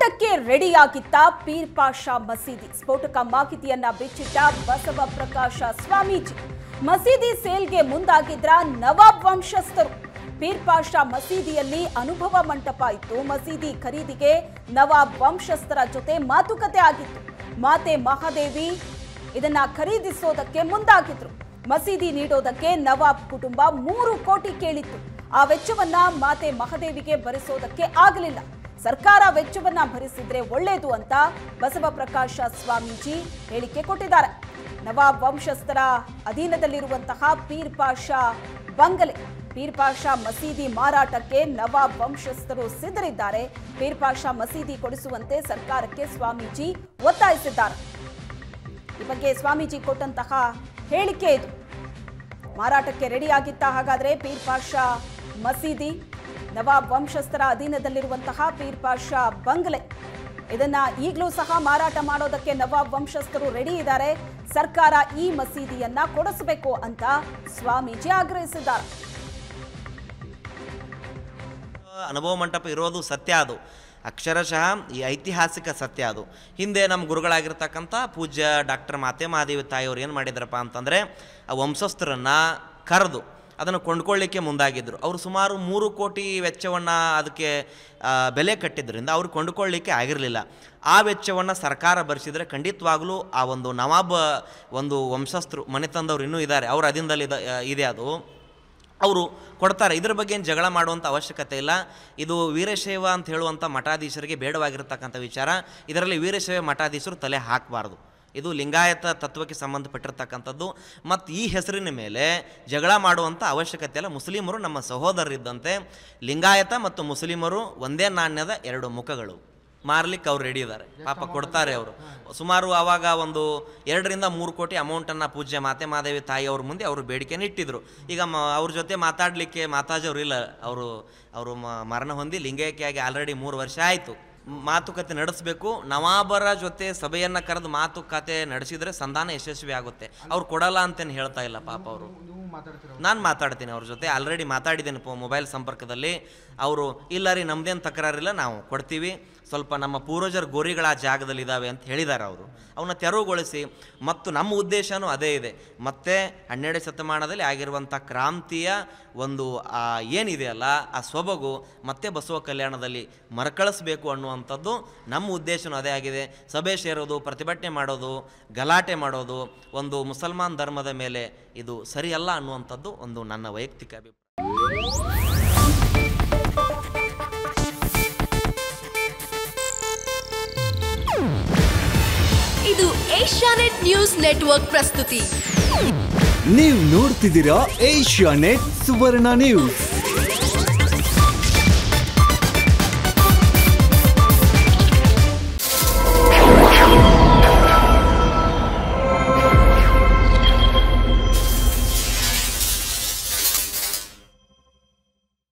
ಸ್ಫೋಟಕ್ಕೆ ರೆಡಿಯಾಗಿತ್ತ peer Pasha ಮಸೀದಿ ಸ್ಫೋಟಕ ಮಾಹಿತಿಯನ್ನ ಬಿಚ್ಚಿಟ್ಟ ಬಸವ ಪ್ರಕಾಶ ಸ್ವಾಮೀಜಿ ಮಸೀದಿ ಸೇಲ್ಗೆ ಮುಂದಾಗಿದ್ರ ನವಾಬ್ ವಂಶಸ್ಥರು ಪೀರ್ ಪಾಷಾ ಮಸೀದಿಯಲ್ಲಿ ಅನುಭವ ಮಂಟಪ ಇತ್ತು ಮಸೀದಿ ಖರೀದಿಗೆ ನವಾಬ್ ವಂಶಸ್ಥರ ಜೊತೆ ಮಾತುಕತೆ ಆಗಿತ್ತು ಮಾತೆ ಮಹಾದೇವಿ ಇದನ್ನ ಖರೀದಿಸೋದಕ್ಕೆ ಮುಂದಾಗಿದ್ರು ಮಸೀದಿ ನೀಡೋದಕ್ಕೆ ನವಾಬ್ ಕುಟುಂಬ ಮೂರು ಕೋಟಿ ಕೇಳಿತ್ತು ಆ ವೆಚ್ಚವನ್ನ ಮಾತೆ ಮಹದೇವಿಗೆ ಭರಿಸೋದಕ್ಕೆ ಆಗಲಿಲ್ಲ ಸರ್ಕಾರ ವೆಚ್ಚವನ್ನ ಭರಿಸಿದ್ರೆ ಒಳ್ಳೇದು ಅಂತ ಬಸವ ಪ್ರಕಾಶ ಸ್ವಾಮೀಜಿ ಹೇಳಿಕೆ ಕೊಟ್ಟಿದ್ದಾರೆ ನವಾಬ್ ವಂಶಸ್ಥರ ಅಧೀನದಲ್ಲಿರುವಂತಹ ಪೀರ್ ಪಾಷಾ ಬಂಗಲೆ ಪೀರ್ ಪಾಷಾ ಮಸೀದಿ ಮಾರಾಟಕ್ಕೆ ನವಾಬ್ ವಂಶಸ್ಥರು ಸಿದ್ಧರಿದ್ದಾರೆ ಪೀರ್ ಪಾಷಾ ಮಸೀದಿ ಕೊಡಿಸುವಂತೆ ಸರ್ಕಾರಕ್ಕೆ ಸ್ವಾಮೀಜಿ ಒತ್ತಾಯಿಸಿದ್ದಾರೆ ಈ ಬಗ್ಗೆ ಸ್ವಾಮೀಜಿ ಕೊಟ್ಟಂತಹ ಹೇಳಿಕೆ ಇದು ಮಾರಾಟಕ್ಕೆ ರೆಡಿಯಾಗಿತ್ತ ಹಾಗಾದ್ರೆ ಪೀರ್ ಪಾಷಾ ಮಸೀದಿ ನವಾಬ್ ವಂಶಸ್ಥರ ಅಧೀನದಲ್ಲಿರುವಂತಹ ಪೀರ್ ಪಾಷಾ ಬಂಗ್ಲೆ ಇದನ್ನ ಈಗಲೂ ಸಹ ಮಾರಾಟ ಮಾಡೋದಕ್ಕೆ ನವಾಬ್ ವಂಶಸ್ಥರು ರೆಡಿ ಇದ್ದಾರೆ ಸರ್ಕಾರ ಈ ಮಸೀದಿಯನ್ನ ಕೊಡಿಸಬೇಕು ಅಂತ ಸ್ವಾಮೀಜಿ ಆಗ್ರಹಿಸಿದ್ದಾರೆ ಅನುಭವ ಮಂಟಪ ಇರೋದು ಸತ್ಯ ಅದು ಅಕ್ಷರಶಃ ಈ ಐತಿಹಾಸಿಕ ಸತ್ಯ ಅದು ಹಿಂದೆ ನಮ್ಮ ಗುರುಗಳಾಗಿರ್ತಕ್ಕಂಥ ಪೂಜ್ಯ ಡಾಕ್ಟರ್ ಮಾತೆ ಮಹಾದೇವಿ ತಾಯಿಯವರು ಏನು ಮಾಡಿದ್ರಪ್ಪ ಅಂತಂದರೆ ಆ ವಂಶಸ್ಥರನ್ನು ಕರೆದು ಅದನ್ನು ಕೊಂಡ್ಕೊಳ್ಳಿಕ್ಕೆ ಮುಂದಾಗಿದ್ದರು ಅವರು ಸುಮಾರು ಮೂರು ಕೋಟಿ ವೆಚ್ಚವನ್ನು ಅದಕ್ಕೆ ಆ, ಬೆಲೆ ಕಟ್ಟಿದ್ರಿಂದ ಅವ್ರು ಕೊಂಡುಕೊಳ್ಳಿಕ್ಕೆ ಆಗಿರಲಿಲ್ಲ ಆ ವೆಚ್ಚವನ್ನು ಸರ್ಕಾರ ಭರಿಸಿದರೆ ಖಂಡಿತವಾಗಲೂ ಆ ಒಂದು ನವಾಬ್ ಒಂದು ವಂಶಸ್ಥರು ಮನೆತಂದವ್ರು ಇನ್ನೂ ಇದ್ದಾರೆ ಅವ್ರ ಅಧೀನದಲ್ಲಿ ಇದೆ- ಇದೆ ಅದು ಅವರು ಕೊಡ್ತಾರೆ ಇದ್ರ ಬಗ್ಗೆ ಏನು ಜಗಳ ಮಾಡುವಂಥ ಅವಶ್ಯಕತೆ ಇಲ್ಲ ಇದು ವೀರಶೈವ ಅಂತ ಹೇಳುವಂಥ ಮಠಾಧೀಶರಿಗೆ ಬೇಡವಾಗಿರ್ತಕ್ಕಂಥ ವಿಚಾರ ಇದರಲ್ಲಿ ವೀರಶೈವ ಮಠಾಧೀಶರು ತಲೆ ಹಾಕಬಾರ್ದು ಇದು ಲಿಂಗಾಯತ ತತ್ವಕ್ಕೆ ಸಂಬಂಧಪಟ್ಟಿರ್ತಕ್ಕಂಥದ್ದು ಮತ್ತು ಈ ಹೆಸರಿನ ಮೇಲೆ ಜಗಳ ಮಾಡುವಂಥ ಅವಶ್ಯಕತೆ ಇಲ್ಲ ಮುಸ್ಲಿಮರು ನಮ್ಮ ಸಹೋದರರಿದ್ದಂತೆ ಲಿಂಗಾಯತ ಮತ್ತು ಮುಸ್ಲಿಮರು ಒಂದೇ ನಾಣ್ಯದ ಎರಡು ಮುಖಗಳು ಮಾರ್ಲಿಕ್ಕೆ ಅವ್ರು ರೆಡಿ ಇದ್ದಾರೆ ಪಾಪ ಕೊಡ್ತಾರೆ ಅವರು ಸುಮಾರು ಆವಾಗ ಒಂದು ಎರಡರಿಂದ ಮೂರು ಕೋಟಿ ಅಮೌಂಟನ್ನು ಪೂಜ್ಯ ಮಾತೆ ಮಾದೇವಿ ತಾಯಿ ಅವ್ರ ಮುಂದೆ ಅವರು ಬೇಡಿಕೆನ ಇಟ್ಟಿದ್ರು ಈಗ ಮ ಅವ್ರ ಜೊತೆ ಮಾತಾಡಲಿಕ್ಕೆ ಮಾತಾಜವ್ರು ಇಲ್ಲ ಅವರು ಅವರು ಮ- ಮರಣ ಹೊಂದಿ ಲಿಂಗೈಕ್ಯಾಗಿ ಆಲ್ರೆಡಿ ಮೂರು ವರ್ಷ ಆಯಿತು ಮಾತುಕತೆ ನಡೆಸಬೇಕು ನವಾಬರ ಜೊತೆ ಸಭೆಯನ್ನು ಕರೆದು ಮಾತುಕತೆ ನಡೆಸಿದರೆ ಸಂಧಾನ ಯಶಸ್ವಿ ಆಗುತ್ತೆ ಅವ್ರು ಕೊಡಲ್ಲ ಅಂತೇನು ಹೇಳ್ತಾ ಇಲ್ಲ ಪಾಪ ಅವರು ನಾನು ಮಾತಾಡ್ತೀನಿ ಅವ್ರ ಜೊತೆ ಆಲ್ರೆಡಿ ಮಾತಾಡಿದ್ದೇನೆ ಪೊ ಮೊಬೈಲ್ ಸಂಪರ್ಕದಲ್ಲಿ ಅವರು ಇಲ್ಲ ರೀ ನಮ್ದೇನು ತಕರಾರಿಲ್ಲ ನಾವು ಕೊಡ್ತೀವಿ ಸ್ವಲ್ಪ ನಮ್ಮ ಪೂರ್ವಜರ ಗೋರಿಗಳ ಆ ಜಾಗದಲ್ಲಿ ಇದ್ದಾವೆ ಅಂತ ಹೇಳಿದ್ದಾರೆ ಅವರು ಅವನ್ನ ತೆರವುಗೊಳಿಸಿ ಮತ್ತು ನಮ್ಮ ಉದ್ದೇಶನೂ ಅದೇ ಇದೆ ಮತ್ತೆ ಹನ್ನೆರಡು ಶತಮಾನದಲ್ಲಿ ಆಗಿರುವಂಥ ಕ್ರಾಂತಿಯ ಒಂದು ಆ ಏನಿದೆಯಲ್ಲ ಆ ಸೊಬಗು ಮತ್ತೆ ಬಸವ ಕಲ್ಯಾಣದಲ್ಲಿ ಮರಕಳಿಸ್ಬೇಕು ಅನ್ನುವಂಥದ್ದು ನಮ್ಮ ಉದ್ದೇಶನೂ ಅದೇ ಆಗಿದೆ ಸಭೆ ಸೇರೋದು ಪ್ರತಿಭಟನೆ ಮಾಡೋದು ಗಲಾಟೆ ಮಾಡೋದು ಒಂದು ಮುಸಲ್ಮಾನ್ ಧರ್ಮದ ಮೇಲೆ ಇದು ಸರಿಯಲ್ಲ ಅನ್ನುವಂಥದ್ದು ಒಂದು ನನ್ನ ವೈಯಕ್ತಿಕ ಅಭಿಪ್ರಾಯ ಇದು ಏಷ್ಯಾನೆಟ್ ನ್ಯೂಸ್ ನೆಟ್ವರ್ಕ್ ಪ್ರಸ್ತುತಿ ನೀವು ನೋಡ್ತಿದ್ದೀರಾ ಏಷ್ಯಾ ನೆಟ್ ಸುವರ್ಣ ನ್ಯೂಸ್